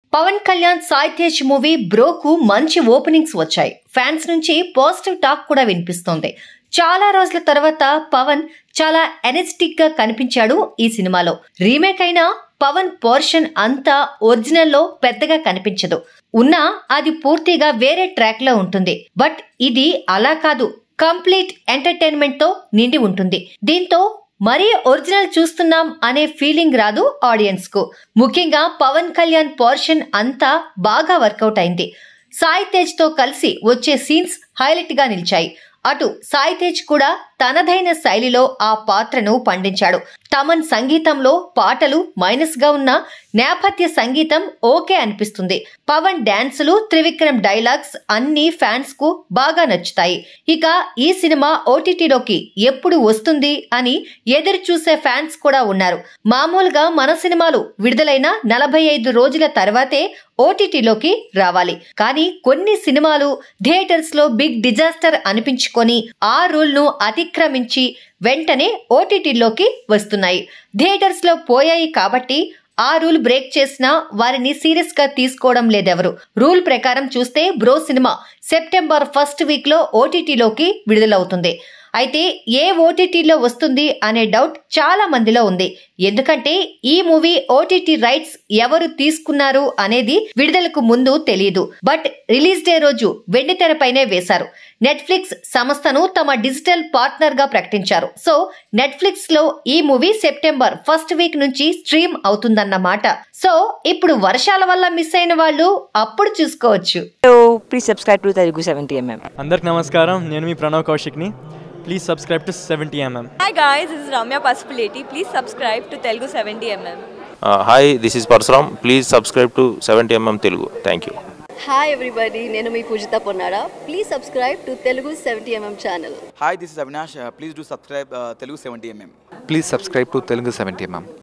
Pawan Kalyan Sai Tej movie బ్రోకు మంచి openings వచ్చాయి ఫ్యాన్స్ నుంచి పాజిటివ్ టాక్ కూడా వినిపిస్తోంది చాలా రోజుల తర్వాత పవన్ చాలా ఎనర్జెటిక్ గా కనిపించాడు ఈ సినిమాలో రీమేక్ అయినా పవన్ పోర్షన్ అంతా ఒరిజినల్ లో పెద్దగా కనిపించదు ఉన్నా అది పూర్తిగా వేరే ట్రాక్ లో ఉంటుంది బట్ ఇది అలా కాదు కంప్లీట్ ఎంటర్టైన్మెంట్ తో నిండి ఉంటుంది దీంతో మరీ ఒరిజినల్ చూస్తున్నాం అనే ఫీలింగ్ రాదు ఆడియన్స్ కు ముఖ్యంగా పవన్ కళ్యాణ్ పోర్షన్ అంతా బాగా వర్కౌట్ అయింది సాయి తేజ్ తో కలిసి వచ్చే సీన్స్ హైలైట్ గా నిలిచాయి అటు సాయి తేజ్ కూడా తనదైన శైలిలో ఆ పాత్రను పండించాడు తమన్ సంగీతంలో పాటలు మైనస్ గా ఉన్న నేపథ్య సంగీతం ఓకే అనిపిస్తుంది పవన్ డాన్సులు త్రివిక్రమ్ డైలాగ్స్ అన్ని ఫ్యాన్స్ కు బాగా నచ్చుతాయి ఇక ఈ సినిమా ఓటీటీలోకి ఎప్పుడు వస్తుంది అని ఎదురు చూసే ఫ్యాన్స్ కూడా ఉన్నారు మామూలుగా మన సినిమాలు విడుదలైన నలభై ఐదు రోజుల తర్వాతే ఓటీటీలోకి రావాలి కానీ కొన్ని సినిమాలు థియేటర్స్ లో బిగ్ డిజాస్టర్ అనిపించుకొని ఆ రూల్ ను అతిక్రమించి వెంటనే ఓటీటీలోకి వస్తున్నాయి థియేటర్స్ లో పోయాయి కాబట్టి ఆ రూల్ బ్రేక్ చేసినా వారిని సీరియస్ గా తీసుకోవడం లేదెవరు రూల్ ప్రకారం చూస్తే బ్రో సినిమా సెప్టెంబర్ ఫస్ట్ వీక్ లో ఓటీటీలోకి విడుదలవుతుంది అయితే ఏ ఓటీటీలో వస్తుంది అనే డౌట్ చాలా మందిలో ఉంది ఎందుకంటే ఈ మూవీ ఓటీటీ రైట్స్ ఎవరు తీసుకున్నారు అనేది విడుదలకు ముందు తెలియదు బట్ రిలీజ్ డే రోజు వెండితెరపైనే వేశారు నెట్ఫ్లిక్స్ సంస్థను తమ డిజిటల్ పార్ట్నర్ గా ప్రకటించారు సో నెట్ఫ్లిక్స్ లో ఈ మూవీ సెప్టెంబర్ ఫస్ట్ వీక్ నుంచి స్ట్రీమ్ అవుతుందన్నమాట సో ఇప్పుడు వర్షాల వల్ల మిస్ అయిన వాళ్ళు అప్పుడు చూసుకోవచ్చు Hello, please subscribe to Telugu 70mm. అందరికి నమస్కారం నేను మీ ప్రణవ్ కౌశిక్ని please subscribe to seventy MM Hi guys, this is Ramya Pasupuleti. Please subscribe to Telugu 70mm. Hi this is Parashuram please subscribe to seventy MM Telugu thank you hi everybody నేను మీ Poojitha Ponnara please subscribe to Telugu seventy MM channel Hi, this is Avinash. Uh, please do subscribe uh, Telugu 70mm. Please subscribe to Telugu 70 mm.